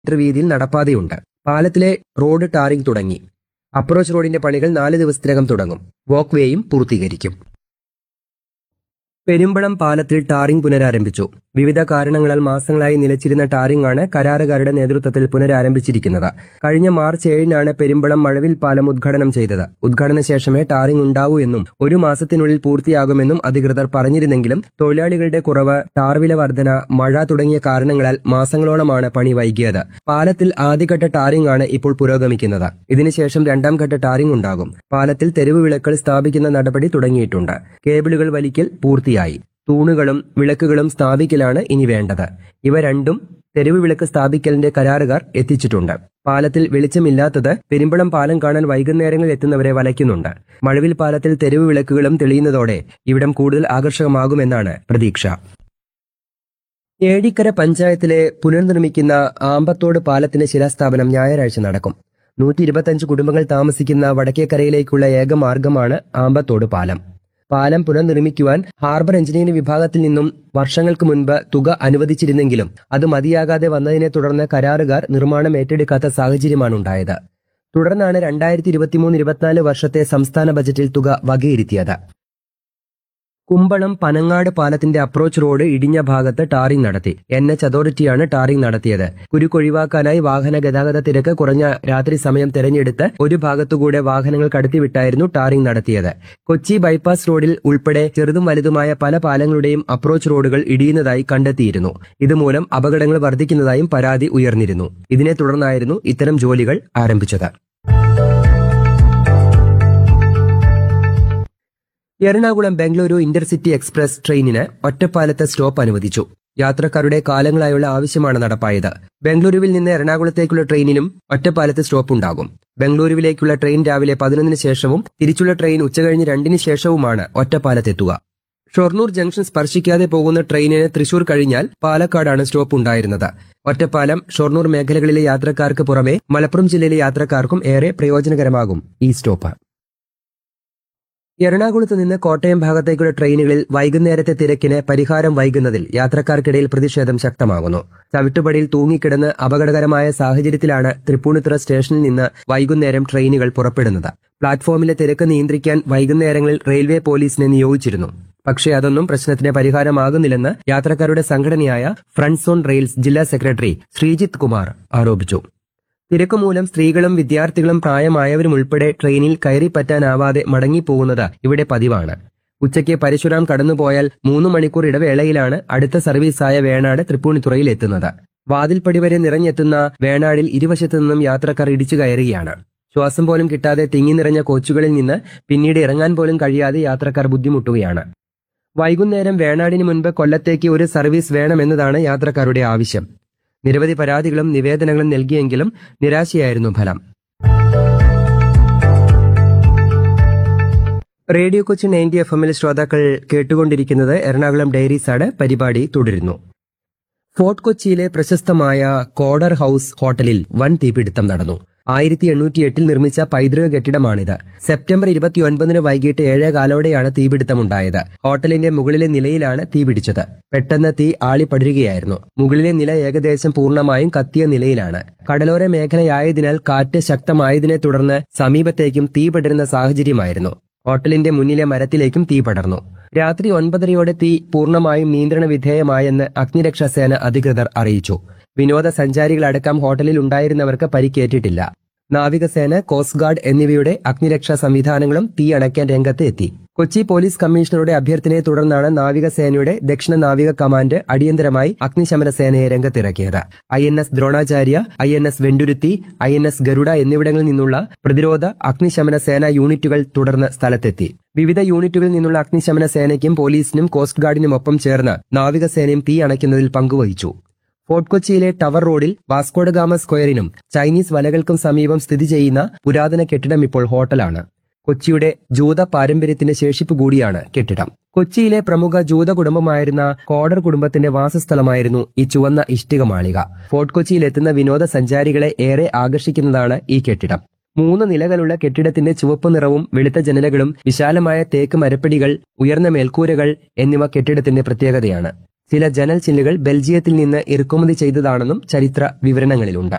metre വീതിയിൽ നടപ്പാതയുണ്ട് പാലത്തിലെ റോഡ് ടാറിംഗ് തുടങ്ങി അപ്രോച്ച് റോഡിന്റെ പണികൾ നാല് ദിവസത്തിനകം തുടങ്ങും വോക്ക് വേയും പൂർത്തീകരിക്കും പെരുമ്പളം പാലത്തിൽ ടാറിംഗ് പുനരാരംഭിച്ചു വിവിധ കാരണങ്ങളാൽ മാസങ്ങളായി നിലച്ചിരുന്ന ടാറിംഗ് ആണ് കരാറുകാരുടെ നേതൃത്വത്തിൽ പുനരാരംഭിച്ചിരിക്കുന്നത് കഴിഞ്ഞ മാർച്ച് ഏഴിനാണ് പെരുമ്പളം മഴവിൽ പാലം ഉദ്ഘാടനം ചെയ്തത് ഉദ്ഘാടന ശേഷമേ ടാറിംഗ് ഉണ്ടാവൂ എന്നും ഒരു മാസത്തിനുള്ളിൽ പൂർത്തിയാകുമെന്നും അധികൃതർ പറഞ്ഞിരുന്നെങ്കിലും തൊഴിലാളികളുടെ കുറവ് ടാർ വില വർധന മഴ തുടങ്ങിയ കാരണങ്ങളാൽ മാസങ്ങളോളമാണ് പണി വൈകിയത് പാലത്തിൽ ആദ്യഘട്ട ടാറിംഗ് ആണ് ഇപ്പോൾ പുരോഗമിക്കുന്നത് ഇതിനുശേഷം രണ്ടാം ഘട്ട ടാറിംഗ് ഉണ്ടാകും പാലത്തിൽ തെരുവ് വിളക്കുകൾ സ്ഥാപിക്കുന്ന നടപടി തുടങ്ങിയിട്ടുണ്ട് കേബിളുകൾ വലിക്കൽ പൂർത്തിയായി തൂണുകളും വിളക്കുകളും സ്ഥാപിക്കലാണ് ഇനി വേണ്ടത് ഇവ രണ്ടും തെരുവ് വിളക്ക് സ്ഥാപിക്കലിന്റെ കരാറുകാർ എത്തിച്ചിട്ടുണ്ട് പാലത്തിൽ വെളിച്ചമില്ലാത്തത് പെരുമ്പളം പാലം കാണാൻ വൈകുന്നേരങ്ങളിൽ എത്തുന്നവരെ വലയ്ക്കുന്നുണ്ട് മഴവിൽ പാലത്തിൽ തെരുവ് വിളക്കുകളും തെളിയുന്നതോടെ ഇവിടം കൂടുതൽ ആകർഷകമാകുമെന്നാണ് പ്രതീക്ഷ ഏഴിക്കര പഞ്ചായത്തിലെ പുനർനിർമ്മിക്കുന്ന ആമ്പത്തോട് പാലത്തിന്റെ ശിലാസ്ഥാപനം ഞായറാഴ്ച നടക്കും നൂറ്റി ഇരുപത്തഞ്ച് കുടുംബങ്ങൾ താമസിക്കുന്ന വടക്കേക്കരയിലേക്കുള്ള ഏക മാർഗമാണ് ആമ്പത്തോട് പാലം പാലം പുനർനിർമ്മിക്കുവാൻ ഹാർബർ എഞ്ചിനീയറിംഗ് വിഭാഗത്തിൽ നിന്നും വർഷങ്ങൾക്ക് മുൻപ് തുക അനുവദിച്ചിരുന്നെങ്കിലും അത് മതിയാകാതെ വന്നതിനെ തുടർന്ന് കരാറുകാർ നിർമ്മാണം ഏറ്റെടുക്കാത്ത സാഹചര്യമാണ് ഉണ്ടായത് തുടർന്നാണ് രണ്ടായിരത്തി ഇരുപത്തിമൂന്ന് ഇരുപത്തിനാല് വർഷത്തെ സംസ്ഥാന ബജറ്റിൽ തുക വകയിരുത്തിയത് കുമ്പളം പനങ്ങാട് പാലത്തിന്റെ അപ്രോച്ച് റോഡ് ഇടിഞ്ഞ ഭാഗത്ത് ടാറിംഗ് നടത്തി എൻ എച്ച് അതോറിറ്റിയാണ് ടാറിംഗ് നടത്തിയത് കുരുക്കൊഴിവാക്കാനായി വാഹന ഗതാഗത തിരക്ക് കുറഞ്ഞ രാത്രി സമയം തെരഞ്ഞെടുത്ത് ഒരു ഭാഗത്തുകൂടെ വാഹനങ്ങൾ കടത്തിവിട്ടായിരുന്നു ടാറിംഗ് നടത്തിയത് കൊച്ചി ബൈപ്പാസ് റോഡിൽ ഉൾപ്പെടെ ചെറുതും വലുതുമായ പല പാലങ്ങളുടെയും അപ്രോച്ച് റോഡുകൾ ഇടിയുന്നതായി കണ്ടെത്തിയിരുന്നു ഇതുമൂലം അപകടങ്ങൾ വർദ്ധിക്കുന്നതായും പരാതി ഉയർന്നിരുന്നു ഇതിനെ തുടർന്നായിരുന്നു ഇത്തരം ജോലികൾ ആരംഭിച്ചത് എറണാകുളം ബംഗളൂരു ഇന്റർസിറ്റി എക്സ്പ്രസ് ട്രെയിനിന് ഒറ്റപ്പാലത്ത് സ്റ്റോപ്പ് അനുവദിച്ചു യാത്രക്കാരുടെ കാലങ്ങളായുള്ള ആവശ്യമാണ് നടപ്പായത് ബംഗളൂരുവിൽ നിന്ന് എറണാകുളത്തേക്കുള്ള ട്രെയിനിനും ഒറ്റപ്പാലത്ത് സ്റ്റോപ്പ് ഉണ്ടാകും ബംഗളൂരുവിലേക്കുള്ള ട്രെയിൻ രാവിലെ പതിനൊന്നിന് ശേഷവും തിരിച്ചുള്ള ട്രെയിൻ ഉച്ചകഴിഞ്ഞ് രണ്ടിന് ശേഷവുമാണ് ഒറ്റപ്പാലത്തെത്തുക ഷൊർണൂർ ജംഗ്ഷൻ സ്പർശിക്കാതെ പോകുന്ന ട്രെയിനിന് തൃശൂർ കഴിഞ്ഞാൽ പാലക്കാടാണ് സ്റ്റോപ്പ് ഉണ്ടായിരുന്നത് ഒറ്റപ്പാലം ഷൊർണൂർ മേഖലകളിലെ യാത്രക്കാർക്ക് പുറമെ മലപ്പുറം ജില്ലയിലെ യാത്രക്കാർക്കും ഏറെ പ്രയോജനകരമാകും ഈ സ്റ്റോപ്പ് എറണാകുളത്ത് നിന്ന് കോട്ടയം ഭാഗത്തേക്കുള്ള ട്രെയിനുകളിൽ വൈകുന്നേരത്തെ തിരക്കിന് പരിഹാരം വൈകുന്നതിൽ യാത്രക്കാർക്കിടയിൽ പ്രതിഷേധം ശക്തമാകുന്നു ചവിട്ടുപടിയിൽ തൂങ്ങിക്കിടന്ന് അപകടകരമായ സാഹചര്യത്തിലാണ് തൃപ്പൂണിത്തുറ സ്റ്റേഷനിൽ നിന്ന് വൈകുന്നേരം ട്രെയിനുകൾ പുറപ്പെടുന്നത് പ്ലാറ്റ്ഫോമിലെ തിരക്ക് നിയന്ത്രിക്കാൻ വൈകുന്നേരങ്ങളിൽ റെയിൽവേ പോലീസിനെ നിയോഗിച്ചിരുന്നു പക്ഷേ അതൊന്നും പ്രശ്നത്തിന് പരിഹാരമാകുന്നില്ലെന്ന് യാത്രക്കാരുടെ സംഘടനയായ ഫ്രണ്ട് സോൺ റെയിൽസ് ജില്ലാ സെക്രട്ടറി ശ്രീജിത്ത് കുമാർ ആരോപിച്ചു തിരക്ക് മൂലം സ്ത്രീകളും വിദ്യാർത്ഥികളും പ്രായമായവരും ഉൾപ്പെടെ ട്രെയിനിൽ കയറി പറ്റാനാവാതെ മടങ്ങിപ്പോകുന്നത് ഇവിടെ പതിവാണ് ഉച്ചയ്ക്ക് പരശുരാം കടന്നുപോയാൽ മൂന്ന് മണിക്കൂർ ഇടവേളയിലാണ് അടുത്ത സർവീസായ വേണാട് തൃപ്പൂണിത്തുറയിൽ എത്തുന്നത് വാതിൽപ്പടി വരെ നിറഞ്ഞെത്തുന്ന വേണാടിൽ ഇരുവശത്തു നിന്നും യാത്രക്കാർ ഇടിച്ചു കയറുകയാണ് ശ്വാസം പോലും കിട്ടാതെ തിങ്ങി നിറഞ്ഞ കോച്ചുകളിൽ നിന്ന് പിന്നീട് ഇറങ്ങാൻ പോലും കഴിയാതെ യാത്രക്കാർ ബുദ്ധിമുട്ടുകയാണ് വൈകുന്നേരം വേണാടിന് മുൻപ് കൊല്ലത്തേക്ക് ഒരു സർവീസ് വേണമെന്നതാണ് യാത്രക്കാരുടെ ആവശ്യം നിരവധി പരാതികളും നിവേദനങ്ങളും നൽകിയെങ്കിലും നിരാശയായിരുന്നു ഫലം റേഡിയോ കൊച്ചി നയൻറ്റി എഫ് എമ്മിൽ ശ്രോതാക്കൾ കേട്ടുകൊണ്ടിരിക്കുന്നത് എറണാകുളം ഡയറീസാണ് പരിപാടി തുടരുന്നു ഫോർട്ട് കൊച്ചിയിലെ പ്രശസ്തമായ കോഡർ ഹൌസ് ഹോട്ടലിൽ വൻ തീപിടുത്തം നടന്നു ആയിരത്തി എണ്ണൂറ്റി എട്ടിൽ നിർമ്മിച്ച പൈതൃക കെട്ടിടമാണിത് സെപ്റ്റംബർ ഇരുപത്തിയൊൻപതിന് വൈകിട്ട് ഏഴേ കാലോടെയാണ് തീപിടുത്തമുണ്ടായത് ഹോട്ടലിന്റെ മുകളിലെ നിലയിലാണ് തീപിടിച്ചത് പെട്ടെന്ന് തീ ആളിപ്പടരുകയായിരുന്നു മുകളിലെ നില ഏകദേശം പൂർണ്ണമായും കത്തിയ നിലയിലാണ് കടലോര മേഖലയായതിനാൽ കാറ്റ് ശക്തമായതിനെ തുടർന്ന് സമീപത്തേക്കും തീ പടരുന്ന സാഹചര്യമായിരുന്നു ഹോട്ടലിന്റെ മുന്നിലെ മരത്തിലേക്കും തീ പടർന്നു രാത്രി ഒൻപതരയോടെ തീ പൂർണ്ണമായും നിയന്ത്രണ വിധേയമായെന്ന് അഗ്നിരക്ഷാസേന അധികൃതർ അറിയിച്ചു വിനോദസഞ്ചാരികളടക്കം ഹോട്ടലിൽ ഉണ്ടായിരുന്നവർക്ക് പരിക്കേറ്റിട്ടില്ല നാവികസേന കോസ്റ്റ് ഗാർഡ് എന്നിവയുടെ അഗ്നിരക്ഷാ സംവിധാനങ്ങളും തീ അണയ്ക്കാൻ രംഗത്ത് എത്തി കൊച്ചി പോലീസ് കമ്മീഷണറുടെ അഭ്യർത്ഥനയെ തുടർന്നാണ് നാവികസേനയുടെ ദക്ഷിണ നാവിക കമാൻഡ് അടിയന്തരമായി അഗ്നിശമന സേനയെ രംഗത്തിറക്കിയത് I N S Dronacharya I N S Venduruthy I N S Garuda എന്നിവിടങ്ങളിൽ നിന്നുള്ള പ്രതിരോധ അഗ്നിശമന സേന യൂണിറ്റുകൾ തുടർന്ന് സ്ഥലത്തെത്തി വിവിധ യൂണിറ്റുകളിൽ നിന്നുള്ള അഗ്നിശമന സേനയ്ക്കും പോലീസിനും കോസ്റ്റ് ഗാർഡിനുമൊപ്പം ചേർന്ന് നാവികസേനയും തീ അണയ്ക്കുന്നതിൽ പങ്കുവഹിച്ചു ഫോർട്ട് കൊച്ചിയിലെ ടവർ റോഡിൽ വാസ്കോഡഗാമ സ്ക്വയറിനും ചൈനീസ് വലകൾക്കും സമീപം സ്ഥിതി ചെയ്യുന്ന പുരാതന കെട്ടിടം ഇപ്പോൾ ഹോട്ടലാണ് കൊച്ചിയുടെ ജൂത പാരമ്പര്യത്തിന്റെ ശേഷിപ്പ് കൂടിയാണ് കെട്ടിടം കൊച്ചിയിലെ പ്രമുഖ ജൂത കുടുംബമായിരുന്ന കോഡർ കുടുംബത്തിന്റെ വാസസ്ഥലമായിരുന്നു ഈ ചുവന്ന ഇഷ്ടിക മാളിക ഫോർട്ട് കൊച്ചിയിൽ എത്തുന്ന വിനോദസഞ്ചാരികളെ ഏറെ ആകർഷിക്കുന്നതാണ് ഈ കെട്ടിടം മൂന്ന് നിലകളുള്ള കെട്ടിടത്തിന്റെ ചുവപ്പ് നിറവും വെളുത്ത ജനലകളും വിശാലമായ തേക്ക് മരപ്പടികൾ ഉയർന്ന മേൽക്കൂരകൾ എന്നിവ കെട്ടിടത്തിന്റെ പ്രത്യേകതയാണ് ചില ജനൽ ചില്ലുകൾ ബെൽജിയത്തിൽ നിന്ന് ഇറക്കുമതി ചെയ്തതാണെന്നും ചരിത്ര വിവരണങ്ങളിലുണ്ട്